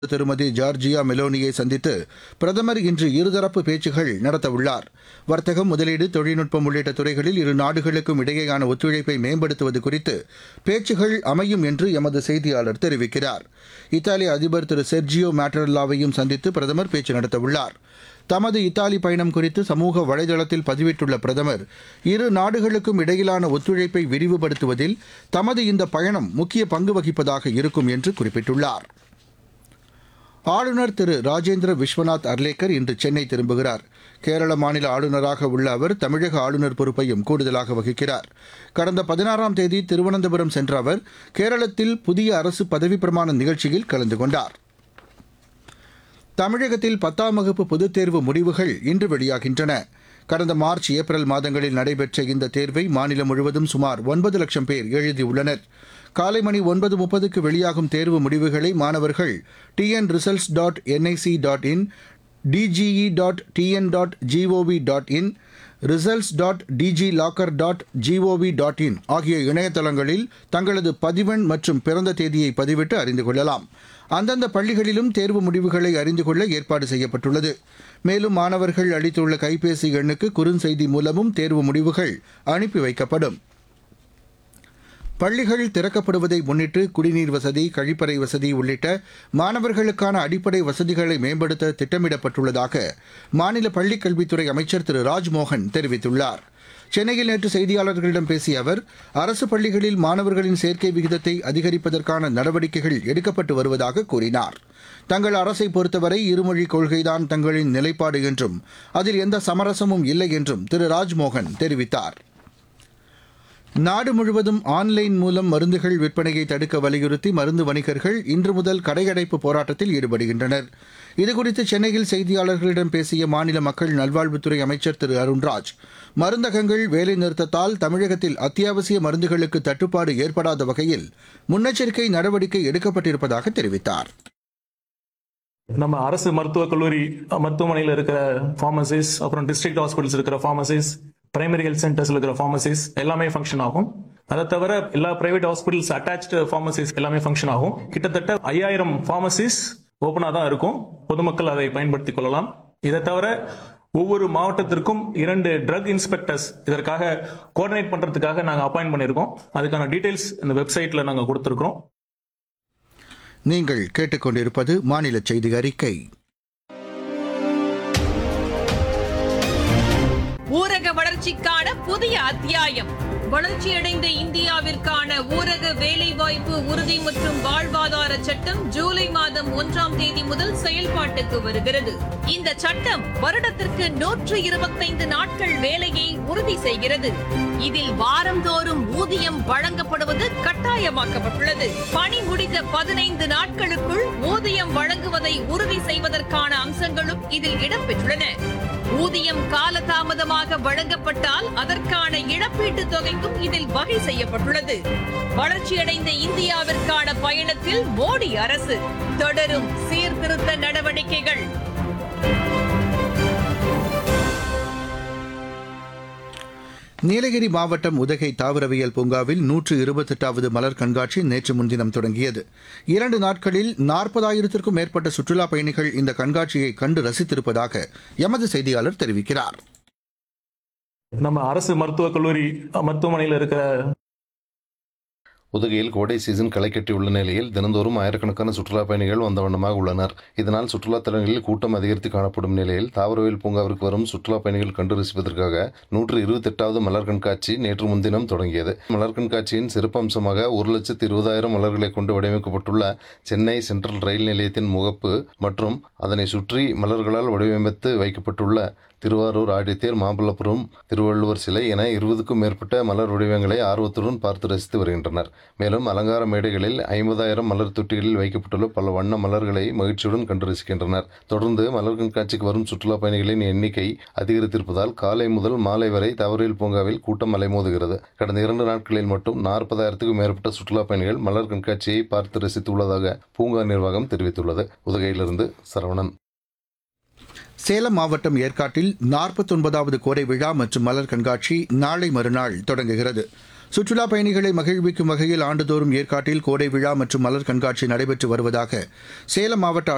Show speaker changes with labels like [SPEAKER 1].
[SPEAKER 1] திருமதி ஜார்ஜியா மெலோனியை சந்தித்து பிரதமர் இன்று இருதரப்பு பேச்சுகள் நடத்தவுள்ளார் வர்த்தகம் முதலீடு தொழில்நுட்பம் உள்ளிட்ட துறைகளில் இரு நாடுகளுக்கும் இடையேயான ஒத்துழைப்பை மேம்படுத்துவது குறித்து பேச்சுகள் அமையும் என்று எமது செய்தியாளர் தெரிவிக்கிறார் இத்தாலி அதிபர் திரு செர்ஜியோ மேட்டரல்லாவையும் சந்தித்து பிரதமர் பேச்சு நடத்தவுள்ளார் தமது இத்தாலி பயணம் குறித்து சமூக வலைதளத்தில் பதிவிட்டுள்ள பிரதமர் இரு நாடுகளுக்கும் இடையிலான ஒத்துழைப்பை விரிவுபடுத்துவதில் தமது இந்த பயணம் முக்கிய பங்கு வகிப்பதாக இருக்கும் என்று குறிப்பிட்டுள்ளார் ஆளுநர் திரு ராஜேந்திர விஸ்வநாத் அர்லேக்கர் இன்று சென்னை திரும்புகிறார் கேரள மாநில ஆளுநராக உள்ள அவர் தமிழக ஆளுநர் பொறுப்பையும் கூடுதலாக வகிக்கிறார் கடந்த பதினாறாம் தேதி திருவனந்தபுரம் சென்ற அவர் கேரளத்தில் புதிய அரசு பதவிப் பிரமாண நிகழ்ச்சியில் கலந்து கொண்டார் தமிழகத்தில் பத்தாம் வகுப்பு பொதுத் தேர்வு முடிவுகள் இன்று வெளியாகின்றன கடந்த மார்ச் ஏப்ரல் மாதங்களில் நடைபெற்ற இந்த தேர்வை மாநிலம் முழுவதும் சுமார் ஒன்பது லட்சம் பேர் எழுதியுள்ளனர் காலை மணி ஒன்பது முப்பதுக்கு வெளியாகும் தேர்வு முடிவுகளை மாணவர்கள் TN results dot NIC dot in DGE dot TN dot GOV dot in results dot DigiLocker dot GOV dot in ஆகிய இணையதளங்களில் தங்களது பதிவெண் மற்றும் பிறந்த தேதியை பதிவிட்டு அறிந்து கொள்ளலாம் அந்தந்த பள்ளிகளிலும் தேர்வு முடிவுகளை அறிந்து கொள்ள ஏற்பாடு செய்யப்பட்டுள்ளது மேலும் மாணவர்கள் அளித்துள்ள கைபேசி எண்ணுக்கு குறுஞ்செய்தி மூலமும் தேர்வு முடிவுகள் அனுப்பி வைக்கப்படும் பள்ளிகள் திறக்கப்படுவதை முன்னிட்டு குடிநீர் வசதி கழிப்பறை வசதி உள்ளிட்ட மாணவர்களுக்கான அடிப்படை வசதிகளை மேம்படுத்த திட்டமிடப்பட்டுள்ளதாக மாநில பள்ளிக் கல்வித்துறை அமைச்சர் திரு ராஜ்மோகன் தெரிவித்துள்ளார் சென்னையில் நேற்று செய்தியாளர்களிடம் பேசிய அவர் அரசு பள்ளிகளில் மாணவர்களின் சேர்க்கை விகிதத்தை அதிகரிப்பதற்கான நடவடிக்கைகள் எடுக்கப்பட்டு வருவதாக கூறினார் தங்கள் அரசை பொறுத்தவரை இருமொழிக் கொள்கைதான் தங்களின் நிலைப்பாடு என்றும் அதில் எந்த சமரசமும் இல்லை என்றும் திரு ராஜ்மோகன் தெரிவித்தார் நாடு முழுவதும் ஆன்லைன் மூலம் மருந்துகள் விற்பனையை தடுக்க வலியுறுத்தி மருந்து வணிகர்கள் இன்று முதல் கடையடைப்பு போராட்டத்தில் ஈடுபடுகின்றனர் இதுகுறித்து சென்னையில் செய்தியாளர்களிடம் பேசிய மாநில மக்கள் நல்வாழ்வுத்துறை அமைச்சர் திரு அருண்ராஜ் மருந்தகங்கள் வேலைநிறுத்தத்தால் தமிழகத்தில் அத்தியாவசிய மருந்துகளுக்கு தட்டுப்பாடு ஏற்படாத வகையில் முன்னெச்சரிக்கை நடவடிக்கை எடுக்கப்பட்டிருப்பதாக தெரிவித்தார்
[SPEAKER 2] நம்ம அரசு மருத்துவக் கல்லூரி மருத்துவமனையில் இருக்கிற ஃபார்மசிஸ் அப்புறம் டிஸ்ட்ரிக்ட் ஹாஸ்பிட்டல்ஸ் இருக்கிற ஃபார்மசிஸ் பிரைமரி ஹெல்த் சென்டர்ஸ்ல இருக்கிற ஃபார்மசிஸ் எல்லாமே ஃபங்க்ஷன் ஆகும் அதை தவிர எல்லா பிரைவேட் ஹாஸ்பிட்டல்ஸ் அட்டாச்டு ஃபார்மசிஸ் எல்லாமே ஃபங்க்ஷன் ஆகும் கிட்டத்தட்ட ஐயாயிரம் ஃபார்மசிஸ் ஓப்பனாக தான் இருக்கும் பொதுமக்கள் அதை பயன்படுத்திக் கொள்ளலாம் இதை தவிர ஒவ்வொரு மாவட்டத்திற்கும் இரண்டு ட்ரக் இன்ஸ்பெக்டர்ஸ் இதற்காக கோஆர்டினேட் பண்றதுக்காக நாங்கள் அப்பாயின்ட் பண்ணியிருக்கோம் அதுக்கான டீடைல்ஸ் இந்த வெப்சைட்ல நாங்கள் கொடுத்துருக்கோம்
[SPEAKER 1] நீங்கள் கேட்டுக்கொண்டிருப்பது மாநில செய்தி அறிக்கை
[SPEAKER 3] ஊரக வளர்ச்சிக்கான புதிய அத்தியாயம் வளர்ச்சியடைந்த இந்தியாவிற்கான ஊரக வேலைவாய்ப்பு உறுதி மற்றும் வாழ்வாதார சட்டம் ஜூலை மாதம் ஒன்றாம் தேதி முதல் செயல்பாட்டுக்கு வருகிறது இந்த சட்டம் வருடத்திற்கு நூற்று இருபத்தைந்து நாட்கள் வேலையை உறுதி செய்கிறது இதில் வாரந்தோறும் ஊதியம் வழங்கப்படுவது கட்டாயமாக்கப்பட்டுள்ளது பணி முடிந்த பதினைந்து நாட்களுக்குள் ஊதியம் வழங்குவதை உறுதி செய்வதற்கான அம்சங்களும் இதில் இடம்பெற்றுள்ளன ஊதியம் காலதாமதமாக வழங்கப்பட்டால் அதற்கான இழப்பீட்டுத் தொகைக்கும் இதில் வகை செய்யப்பட்டுள்ளது வளர்ச்சியடைந்த இந்தியாவிற்கான பயணத்தில் மோடி அரசு தொடரும் சீர்திருத்த நடவடிக்கைகள்
[SPEAKER 1] நீலகிரி மாவட்டம் உதகை தாவரவியல் பூங்காவில் நூற்று இருபத்தெட்டாவது மலர் கண்காட்சி நேற்று முன்தினம் தொடங்கியது இரண்டு நாட்களில் நாற்பதாயிரத்திற்கும் மேற்பட்ட சுற்றுலாப் பயணிகள் இந்த கண்காட்சியை கண்டு ரசித்திருப்பதாக எமது செய்தியாளர் தெரிவிக்கிறார்
[SPEAKER 2] நம்ம அரசு மருத்துவக் கல்லூரி மருத்துவமனையில் இருக்கிற
[SPEAKER 4] உதகையில் கோடை சீசன் களை கட்டியுள்ள நிலையில் தினந்தோறும் ஆயிரக்கணக்கான சுற்றுலா பயணிகள் வந்த வண்ணமாக உள்ளனர் இதனால் சுற்றுலா தலங்களில் கூட்டம் அதிகரித்து காணப்படும் நிலையில் தாவரவியல் பூங்காவிற்கு வரும் சுற்றுலா பயணிகள் கண்டு ரசிப்பதற்காக நூற்று இருபத்தெட்டாவது மலர் கண்காட்சி நேற்று முன்தினம் தொடங்கியது மலர் கண்காட்சியின் சிறப்பம்சமாக ஒரு லட்சத்து இருபதாயிரம் மலர்களை கொண்டு வடிவமைக்கப்பட்டுள்ள சென்னை சென்ட்ரல் ரயில் நிலையத்தின் முகப்பு மற்றும் அதனை சுற்றி மலர்களால் வடிவமைத்து வைக்கப்பட்டுள்ள திருவாரூர் ஆடித்தேர் மாமல்லபுரம் திருவள்ளுவர் சிலை என இருபதுக்கும் மேற்பட்ட மலர் வடிவங்களை ஆர்வத்துடன் பார்த்து ரசித்து வருகின்றனர் மேலும் அலங்கார மேடைகளில் ஐம்பதாயிரம் மலர் தொட்டிகளில் வைக்கப்பட்டுள்ள பல வண்ண மலர்களை மகிழ்ச்சியுடன் கண்டு ரசிக்கின்றனர் தொடர்ந்து மலர் கண்காட்சிக்கு வரும் சுற்றுலா பயணிகளின் எண்ணிக்கை அதிகரித்திருப்பதால் காலை முதல் மாலை வரை தவறியல் பூங்காவில் கூட்டம் அலைமோதுகிறது கடந்த இரண்டு நாட்களில் மட்டும் நாற்பதாயிரத்துக்கும் மேற்பட்ட சுற்றுலா பயணிகள் மலர் கண்காட்சியை பார்த்து ரசித்துள்ளதாக பூங்கா நிர்வாகம் தெரிவித்துள்ளது உதகையிலிருந்து சரவணன்
[SPEAKER 1] சேலம் மாவட்டம் ஏற்காட்டில் நாற்பத்தொன்பதாவது கோடை விழா மற்றும் மலர் கண்காட்சி நாளை மறுநாள் தொடங்குகிறது சுற்றுலா பயணிகளை மகிழ்விக்கும் வகையில் ஆண்டுதோறும் ஏற்காட்டில் கோடை விழா மற்றும் மலர் கண்காட்சி நடைபெற்று வருவதாக சேலம் மாவட்ட